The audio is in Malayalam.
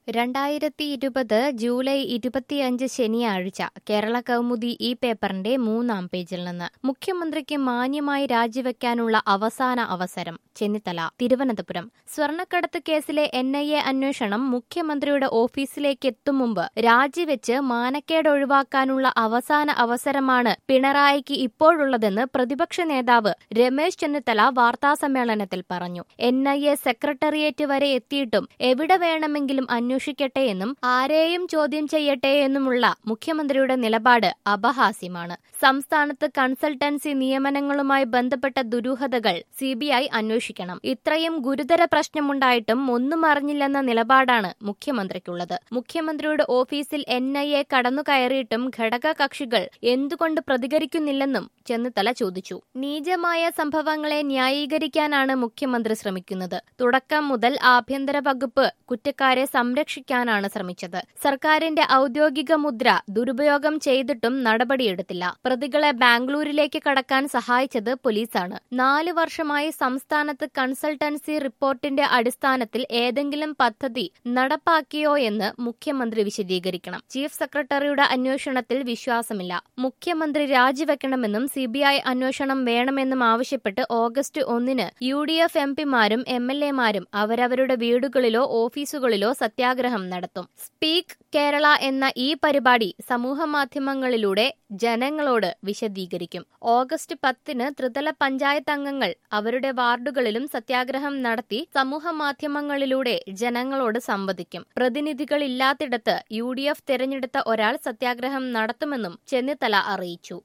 രണ്ടായിരത്തി ഇരുപത് ജൂലൈ ഇരുപത്തിയഞ്ച് ശനിയാഴ്ച കേരള കൗമുദി ഈ പേപ്പറിന്റെ മൂന്നാം പേജിൽ നിന്ന് മുഖ്യമന്ത്രിക്ക് മാന്യമായി രാജിവെക്കാനുള്ള അവസാന അവസരം ചെന്നിത്തല തിരുവനന്തപുരം സ്വർണ്ണക്കടത്ത് കേസിലെ എൻ ഐ എ അന്വേഷണം മുഖ്യമന്ത്രിയുടെ ഓഫീസിലേക്ക് എത്തും മുമ്പ് രാജിവെച്ച് മാനക്കേട് ഒഴിവാക്കാനുള്ള അവസാന അവസരമാണ് പിണറായിക്ക് ഇപ്പോഴുള്ളതെന്ന് പ്രതിപക്ഷ നേതാവ് രമേശ് ചെന്നിത്തല വാർത്താസമ്മേളനത്തിൽ പറഞ്ഞു എൻ ഐ എ സെക്രട്ടേറിയറ്റ് വരെ എത്തിയിട്ടും എവിടെ വേണമെങ്കിലും അന്വേഷിക്കട്ടെ എന്നും ആരെയും ചോദ്യം ചെയ്യട്ടെ എന്നുമുള്ള മുഖ്യമന്ത്രിയുടെ നിലപാട് അപഹാസ്യമാണ് സംസ്ഥാനത്ത് കൺസൾട്ടൻസി നിയമനങ്ങളുമായി ബന്ധപ്പെട്ട ദുരൂഹതകൾ സിബിഐ അന്വേഷിക്കണം ഇത്രയും ഗുരുതര പ്രശ്നമുണ്ടായിട്ടും ഒന്നും അറിഞ്ഞില്ലെന്ന നിലപാടാണ് മുഖ്യമന്ത്രിക്കുള്ളത് മുഖ്യമന്ത്രിയുടെ ഓഫീസിൽ എൻ ഐ എ കടന്നുകയറിയിട്ടും ഘടക കക്ഷികൾ എന്തുകൊണ്ട് പ്രതികരിക്കുന്നില്ലെന്നും ചെന്നിത്തല ചോദിച്ചു നീചമായ സംഭവങ്ങളെ ന്യായീകരിക്കാനാണ് മുഖ്യമന്ത്രി ശ്രമിക്കുന്നത് തുടക്കം മുതൽ ആഭ്യന്തര വകുപ്പ് കുറ്റക്കാരെ സംരക്ഷിക്കാനാണ് ശ്രമിച്ചത് സർക്കാരിന്റെ ഔദ്യോഗിക മുദ്ര ദുരുപയോഗം ചെയ്തിട്ടും നടപടിയെടുത്തില്ല പ്രതികളെ ബാംഗ്ലൂരിലേക്ക് കടക്കാൻ സഹായിച്ചത് പോലീസാണ് നാലു വർഷമായി സംസ്ഥാനത്ത് കൺസൾട്ടൻസി റിപ്പോർട്ടിന്റെ അടിസ്ഥാനത്തിൽ ഏതെങ്കിലും പദ്ധതി നടപ്പാക്കിയോ എന്ന് മുഖ്യമന്ത്രി വിശദീകരിക്കണം ചീഫ് സെക്രട്ടറിയുടെ അന്വേഷണത്തിൽ വിശ്വാസമില്ല മുഖ്യമന്ത്രി രാജിവെക്കണമെന്നും സിബിഐ അന്വേഷണം വേണമെന്നും ആവശ്യപ്പെട്ട് ഓഗസ്റ്റ് ഒന്നിന് യു ഡി എഫ് എം പിമാരും എം എൽ എമാരും അവരവരുടെ വീടുകളിലോ ഓഫീസുകളിലോ സത്യാഗ്രഹം നടത്തും സ്പീക്ക് കേരള എന്ന ഈ പരിപാടി സമൂഹമാധ്യമങ്ങളിലൂടെ ജനങ്ങളോട് വിശദീകരിക്കും ഓഗസ്റ്റ് പത്തിന് ത്രിതല പഞ്ചായത്ത് അംഗങ്ങൾ അവരുടെ വാർഡുകളിലും സത്യാഗ്രഹം നടത്തി സമൂഹമാധ്യമങ്ങളിലൂടെ ജനങ്ങളോട് സംവദിക്കും പ്രതിനിധികളില്ലാത്തിടത്ത് യു ഡി എഫ് തെരഞ്ഞെടുത്ത ഒരാൾ സത്യാഗ്രഹം നടത്തുമെന്നും ചെന്നിത്തല അറിയിച്ചു